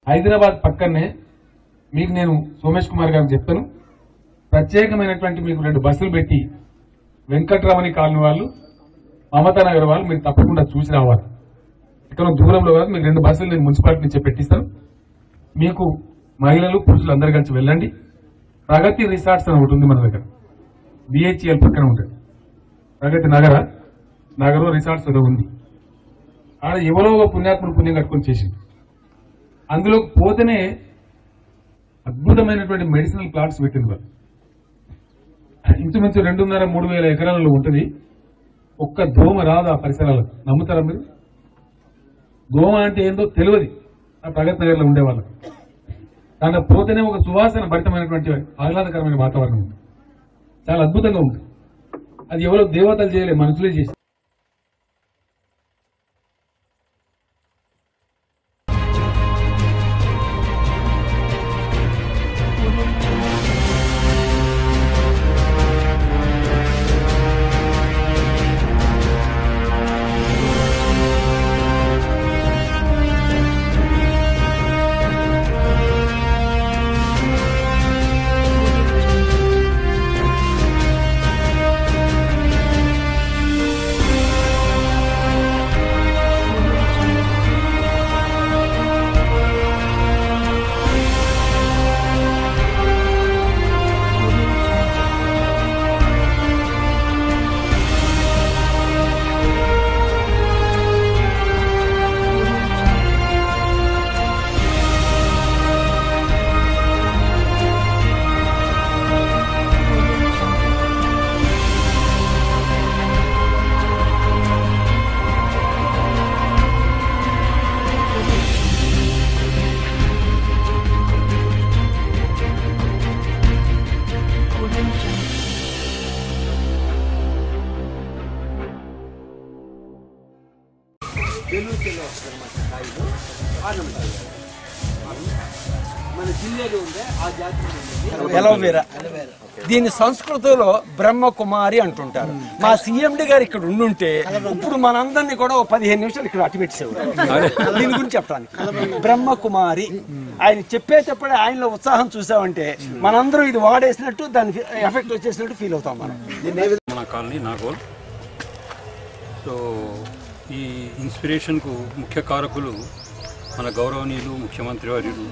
హైదరాబాద్ పక్కనే మీకు నేను సోమేష్ కుమార్ గారికి చెప్తాను ప్రత్యేకమైనటువంటి మీకు రెండు బస్సులు పెట్టి వెంకట్రామని కాలనీ వాళ్ళు మమతా నగర్ వాళ్ళు మీరు తప్పకుండా చూసి రావాలి ఇక్కడ దూరంలో కాదు మీకు రెండు బస్సులు నేను మున్సిపాలిటీ నుంచి పెట్టిస్తాను మీకు మహిళలు పురుషులు అందరు కలిసి వెళ్ళండి ప్రగతి రిసార్ట్స్ అని ఒకటి ఉంది మన దగ్గర బిహెచ్ఎల్ పక్కన ఉంటుంది ప్రగతి నగర నగరం రిసార్ట్స్ ఏదో ఉంది ఆడ ఎవరో ఒక పుణ్యాత్ముడు పుణ్యం కట్టుకొని చేసింది అందులో పోతేనే అద్భుతమైనటువంటి మెడిసినల్ ప్లాంట్స్ పెట్టింది వాళ్ళు ఇంచుమించు రెండున్నర మూడు వేల ఎకరాలలో ఉంటుంది ఒక్క దోమ రాదు ఆ పరిసరాలకు నమ్ముతారా మీరు దోమ అంటే ఏందో తెలియదు ఆ ప్రగతి నగర్లో ఉండే వాళ్ళకి దాంట్లో పోతేనే ఒక సువాసన భరితమైనటువంటి ఆహ్లాదకరమైన వాతావరణం ఉంది చాలా అద్భుతంగా ఉంది అది ఎవరో దేవతలు చేయలే మనుషులే చేసి నెల్లూరుకెళ్ళి వస్తుందన్నమాట కాయలు ఆనందాలు మన జిల్లాలో ఉందే ఆ జాతి ఎలోవేరా దీని సంస్కృతంలో బ్రహ్మకుమారి అంటుంటారు మా సిఎండి గారు ఇక్కడ ఉండుంటే ఇప్పుడు మనందరినీ కూడా ఓ పదిహేను నిమిషాలు ఇక్కడ అటు పెట్టేసేవారు దీని గురించి చెప్పడానికి బ్రహ్మకుమారి ఆయన చెప్పేటప్పుడే ఆయనలో ఉత్సాహం చూసామంటే మనందరం ఇది వాడేసినట్టు దాని ఎఫెక్ట్ వచ్చేసినట్టు ఫీల్ అవుతాం మనం మన కాలనీ నాగోల్ సో ఈ ఇన్స్పిరేషన్కు ముఖ్య కారకులు మన గౌరవనీయులు ముఖ్యమంత్రి వర్యులు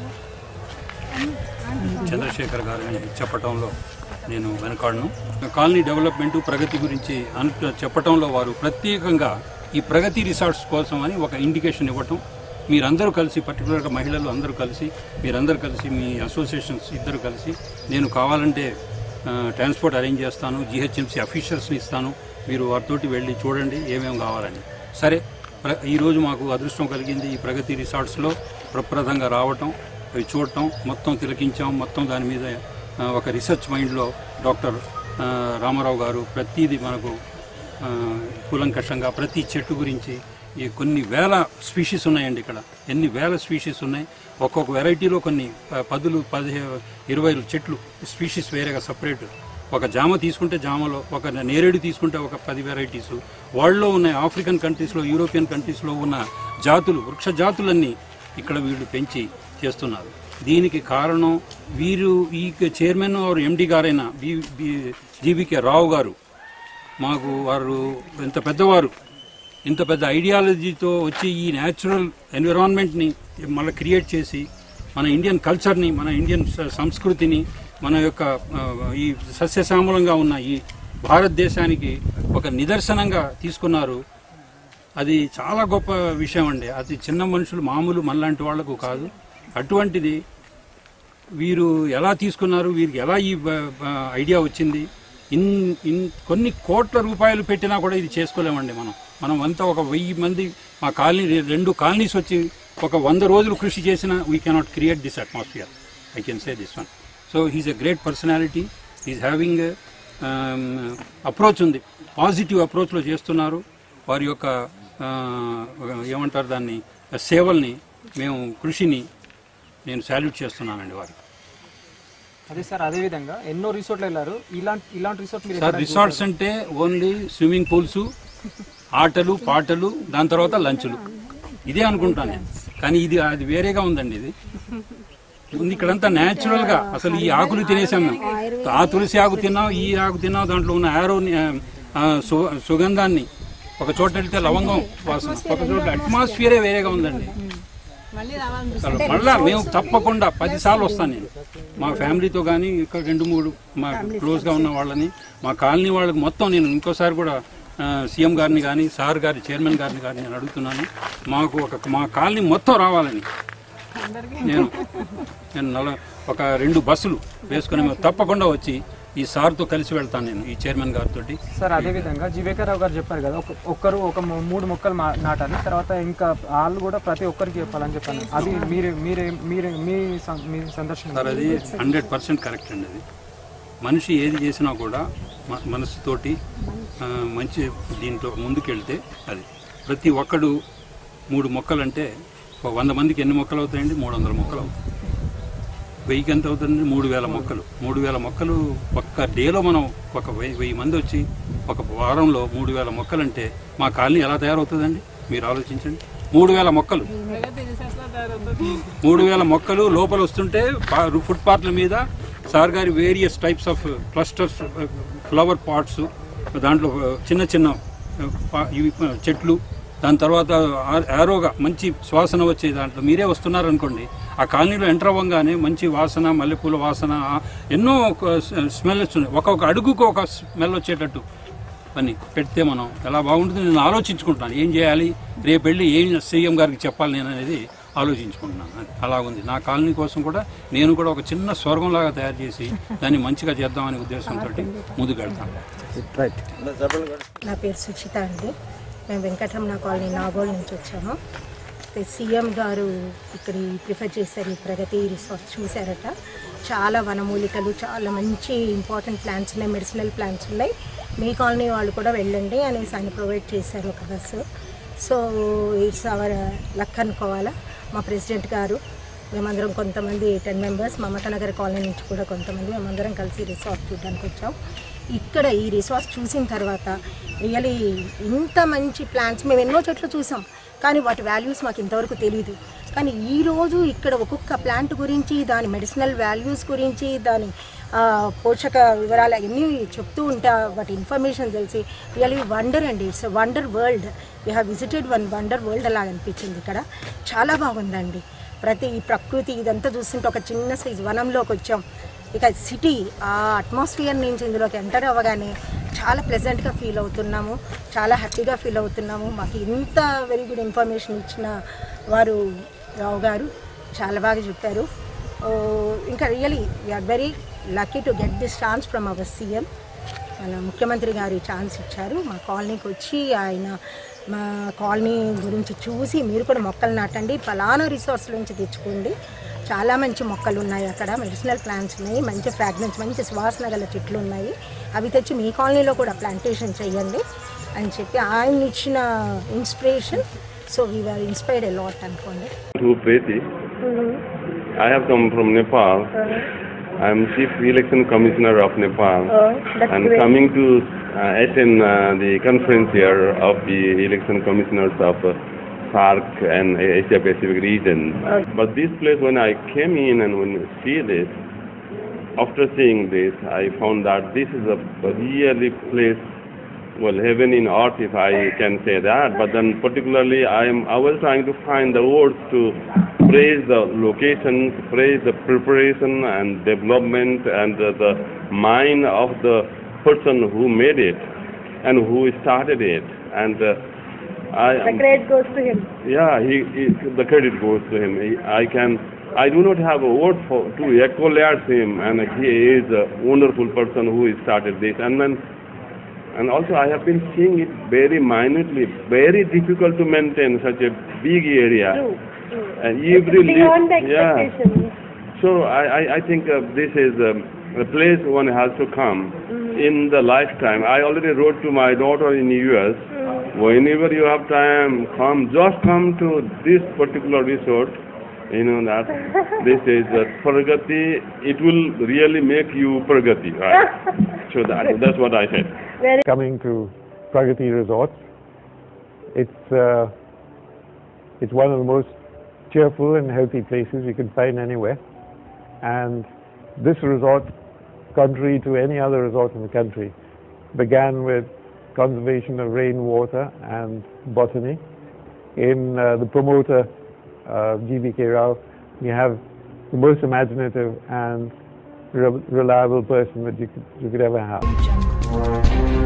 చంద్రశేఖర్ గారిని చెప్పటంలో నేను వెనకాడను కాలనీ డెవలప్మెంట్ ప్రగతి గురించి అను చెప్పటంలో వారు ప్రత్యేకంగా ఈ ప్రగతి రిసార్ట్స్ కోసం అని ఒక ఇండికేషన్ ఇవ్వటం మీరందరూ కలిసి పర్టికులర్గా మహిళలు అందరూ కలిసి మీరందరూ కలిసి మీ అసోసియేషన్స్ ఇద్దరు కలిసి నేను కావాలంటే ఆ, ట్రాన్స్పోర్ట్ అరేంజ్ చేస్తాను జిహెచ్ఎంసీ అఫీషియల్స్ని ఇస్తాను మీరు వారితోటి వెళ్ళి చూడండి ఏమేమి కావాలని సరే ప్ర ఈరోజు మాకు అదృష్టం కలిగింది ఈ ప్రగతి రిసార్ట్స్లో ప్రప్రదంగా రావటం అవి చూడటం మొత్తం తిలకించాం మొత్తం దాని మీద ఆ, ఒక రీసెర్చ్ మైండ్లో డాక్టర్ ఆ, రామారావు గారు ప్రతిదీ మనకు ఆ, కూలంకషంగా ప్రతి చెట్టు గురించి ఈ కొన్ని వేల స్పీషీస్ ఉన్నాయండి ఇక్కడ ఎన్ని వేల స్పీషీస్ ఉన్నాయి ఒక్కొక్క వెరైటీలో కొన్ని ప- పదులు పదిహే ఇరవై చెట్లు స్పీషీస్ వేరేగా సపరేట్ ఒక జామ తీసుకుంటే జామలో ఒక నేరేడు తీసుకుంటే ఒక పది వెరైటీస్ వరల్డ్లో ఉన్న ఆఫ్రికన్ కంట్రీస్లో యూరోపియన్ కంట్రీస్లో ఉన్న జాతులు వృక్ష జాతులన్నీ ఇక్కడ వీళ్ళు పెంచి చేస్తున్నారు దీనికి కారణం వీరు ఈ చైర్మన్ ఆర్ ఎండి గారైన బి బి- జీవికే రావు గారు మాకు వారు ఇంత పెద్దవారు ఇంత పెద్ద ఐడియాలజీతో వచ్చి ఈ న్యాచురల్ ఎన్విరాన్మెంట్ని మళ్ళీ క్రియేట్ చేసి మన ఇండియన్ కల్చర్ని మన ఇండియన్ స- సంస్కృతిని మన యొక్క ఆ, ఈ సస్యశ్యామలంగా ఉన్న ఈ భారతదేశానికి ఒక నిదర్శనంగా తీసుకున్నారు అది చాలా గొప్ప విషయం అండి అది చిన్న మనుషులు మామూలు మనలాంటి వాళ్లకు కాదు అటువంటిది వీరు ఎలా తీసుకున్నారు వీరికి ఎలా ఈ బ- బ- ఐడియా వచ్చింది ఇన్ ఇన్ కొన్ని కోట్ల రూపాయలు పెట్టినా కూడా ఇది చేసుకోలేమండి మనం మనం అంతా ఒక వెయ్యి మంది మా కాలనీ రె- రెండు కాలనీస్ వచ్చి ఒక వంద రోజులు కృషి చేసినా we cannot create this atmosphere I can say this one so he's a great personality he's having approach ఉంది పాజిటివ్ అప్రోచ్లో చేస్తున్నారు వారి యొక్క ఆ, ఏమంటారు దాన్ని సేవల్ని మేము కృషిని నేను సాల్యూట్ చేస్తున్నానండి వారికి అదే సార్ అదే విధంగా ఎన్నో రిసార్ట్లు వెళ్ళారు ఇలాంటి ఇలాంటి రిసార్ట్ మీరు సార్ ఎక్కడైనా రిసార్ట్స్ అంటే ఓన్లీ స్విమ్మింగ్ పూల్స్ ఆటలు పాటలు దాని తర్వాత లంచ్లు ఇదే అనుకుంటాను నేను కానీ ఇది అది వేరేగా ఉందండి ఇది ఉంది ఇక్కడంతా న్యాచురల్ గా అసలు ఈ ఆకులు తినేసాం మేము ఆ తులసి ఆకు తిన్నాం ఈ ఆకు తిన్నాం దాంట్లో ఉన్న ఆరో సుగంధాన్ని ఒక చోట వెళ్తే లవంగం వాసన ఒక చోట అట్మాస్ఫియరే వేరేగా ఉందండి అసలు మళ్ళా మేము తప్పకుండా పది సార్లు వస్తాను నేను మా ఫ్యామిలీతో కానీ ఇక్కడ రెండు మూడు మా క్లోజ్ గా ఉన్న వాళ్ళని మా కాలనీ వాళ్ళకి మొత్తం నేను ఇంకోసారి కూడా ఆ, సీఎం గారిని కానీ సార్ గారి చైర్మన్ గారిని కానీ నేను అడుగుతున్నాను మాకు ఒక మా కాలనీ మొత్తం రావాలని నేను నేను నల ఒక రెండు బస్సులు వేసుకుని మేము తప్పకుండా వచ్చి ఈ సార్తో కలిసి వెళ్తాను నేను ఈ చైర్మన్ గారితో సార్ అదే విధంగా జీవేకర్ రావు గారు చెప్పారు కదా ఒక- ఒక్కరు ఒక మూ- మూడు మొక్కలు మా- నాటాలి తర్వాత ఇంకా వాళ్ళు కూడా ప్రతి ఒక్కరికి చెప్పాలని చెప్పాను అది మీరు మీరే మీరే మీ సం- మీ సందర్శన సార్ అది హండ్రెడ్ పర్సెంట్ కరెక్ట్ అండి అది మనిషి ఏది చేసినా కూడా మ- మనసుతోటి ఆ, మంచి దీంట్లో ముందుకెళ్తే అది ప్రతి ఒక్కడు మూడు మొక్కలంటే ఒక వంద మందికి ఎన్ని మొక్కలు అవుతాయండి మూడు వందల మొక్కలు అవుతాయి వెయ్యికి ఎంత అవుతుంది మూడు వేల మొక్కలు మూడు వేల మొక్కలు ఒక్క డేలో మనం ఒక వెయ్యి వెయ్యి మంది వచ్చి ఒక వారంలో మూడు వేల మొక్కలంటే మా కాలనీ ఎలా తయారవుతుందండి మీరు ఆలోచించండి మూడు వేల మొక్కలు మూడు వేల మొక్కలు లోపల వస్తుంటే పా- ఫుట్ పాత్ల మీద సార్ గారి various types of clusters flower pots దాంట్లో చిన్న చిన్న పా- ఇవి చెట్లు దాని తర్వాత ఆ- ఆరోగా మంచి సువాసన వచ్చే దాంట్లో మీరే వస్తున్నారనుకోండి ఆ కాలనీలో ఎంటర్ అవ్వగానే మంచి వాసన మల్లెపూల వాసన ఆ ఎన్నో స్మెల్ వస్తున్నాయి ఒక్కొక్క అడుగుకు ఒక స్మెల్ వచ్చేటట్టు అని పెడితే మనం ఎలా బాగుంటుంది నేను ఆలోచించుకుంటున్నాను ఏం చేయాలి రేపు వెళ్ళి ఏం సీఎం గారికి చెప్పాలి నేను అనేది ఆలోచించుకుంటున్నాను అది అలా ఉంది నా కాలనీ కోసం కూడా నేను కూడా ఒక చిన్న స్వర్గంలాగా తయారు చేసి దాన్ని మంచిగా చేద్దామనే ఉద్దేశంతో ముందుకు వెళ్తాను నా పేరు సుచిత అండి మేము వెంకటరమణ కాలనీ నాగోల్ నుంచి వచ్చాము అయితే సీఎం గారు ఇక్కడ ఈ ప్రిఫర్ చేశారు ఈ ప్రగతి రిసార్ట్ చూశారట చాలా వనమూలికలు చాలా మంచి ఇంపార్టెంట్ ప్లాంట్స్ ఉన్నాయి మెడిసినల్ ప్లాంట్స్ ఉన్నాయి మీ కాలనీ వాళ్ళు కూడా వెళ్ళండి అనేసి ఆయన ప్రొవైడ్ చేశారు ఒక bus so it's our luck అనుకోవాలా మా ప్రెసిడెంట్ గారు మేమందరం కొంతమంది ten members Mamata Nagar colony నుంచి కూడా కొంతమంది మేమందరం కలిసి రిసార్ట్ చూడడానికి వచ్చాం ఇక్కడ ఈ రిసార్ట్ చూసిన తర్వాత రియలీ ఇంత మంచి ప్లాంట్స్ మేము ఎన్నో చెట్లు చూసాం కానీ వాటి వాల్యూస్ మాకు ఇంతవరకు తెలియదు కానీ ఈ రోజు ఇక్కడ ఒక్కొక్క ప్లాంట్ గురించి దాని మెడిసినల్ వాల్యూస్ గురించి దాని ఆ, పోషక వివరాలు అవన్నీ చెప్తూ ఉంటే ఆ వాటి ఇన్ఫర్మేషన్ తెలిసి రియలీ వండర్ అండి it's wonder world we have visited one wonder world అలా అనిపించింది ఇక్కడ చాలా బాగుందండి ప్రతి ఈ ప్రకృతి ఇదంతా చూస్తుంటే ఒక చిన్న సైజ్ వనంలోకి వచ్చాం ఇక సిటీ ఆ అట్మాస్ఫియర్ నుంచి ఇందులోకి ఎంటర్ అవ్వగానే చాలా ప్లెజెంట్గా ఫీల్ అవుతున్నాము చాలా హ్యాపీగా ఫీల్ అవుతున్నాము మాకు ఇంత వెరీ గుడ్ ఇన్ఫర్మేషన్ ఇచ్చిన వారు రావు గారు చాలా బాగా చెప్పారు ఓ, ఇంకా really we are very lucky to get this chance from our CM మన ముఖ్యమంత్రి గారు ఈ ఛాన్స్ ఇచ్చారు మా కాలనీకి వచ్చి ఆయన మా కాలనీ గురించి చూసి మీరు కూడా మొక్కలు నాటండి ఫలానా రిసోర్స్ నుంచి తెచ్చుకోండి చాలా మంచి మొక్కలు ఉన్నాయి అక్కడ మెడిసినల్ ప్లాంట్స్ ఉన్నాయి మంచి ఫ్రాగ్రెన్స్ మంచి సువాసన గల చెట్లు ఉన్నాయి అవి తెచ్చి మీ కాలనీలో కూడా ప్లాంటేషన్ చేయండి అని చెప్పి ఆయన ఇచ్చిన inspiration so we are inspired a lot అనుకోండి to Preti. I have come from Nepal. I am Chief Election Commissioner of Nepal. I'm coming to uh, attend uh, the conference here of the election commissioners of uh, SARC and Asia Pacific region. But this place, when I came in and when I see this, after seeing this, I found that this is a really place well, heaven in earth, if I can say that. But then, particularly, I am I was trying to find the words to praise the location, praise the preparation and development and the, the mind of the person who made it and who started it. And uh, I The credit goes to him. yeah, he, he the credit goes to him. He, I can, I do not have a word for to accolade him, and he is a wonderful person who started this. And then, and also I have been seeing it very minutely, very difficult to maintain such a big area. True, true. And It's every beyond the li- yeah. expectations. So I, I, I think uh, this is um, a place one has to come in the lifetime. I already wrote to my daughter in the US. Whenever you have time, come. Just come to this particular resort. You know that this is uh, Pragati. It will really make you Pragati, right? so that, that's what I said. Very coming to Pragati Resorts. It's uh, it's one of the most cheerful and healthy places you can find anywhere. And this resort, contrary to any other resort in the country, began with conservation of rainwater and botany. In uh, the promoter, uh, GBK Rao, we have the most imaginative and re- reliable person that you could, you could ever have. Jungle.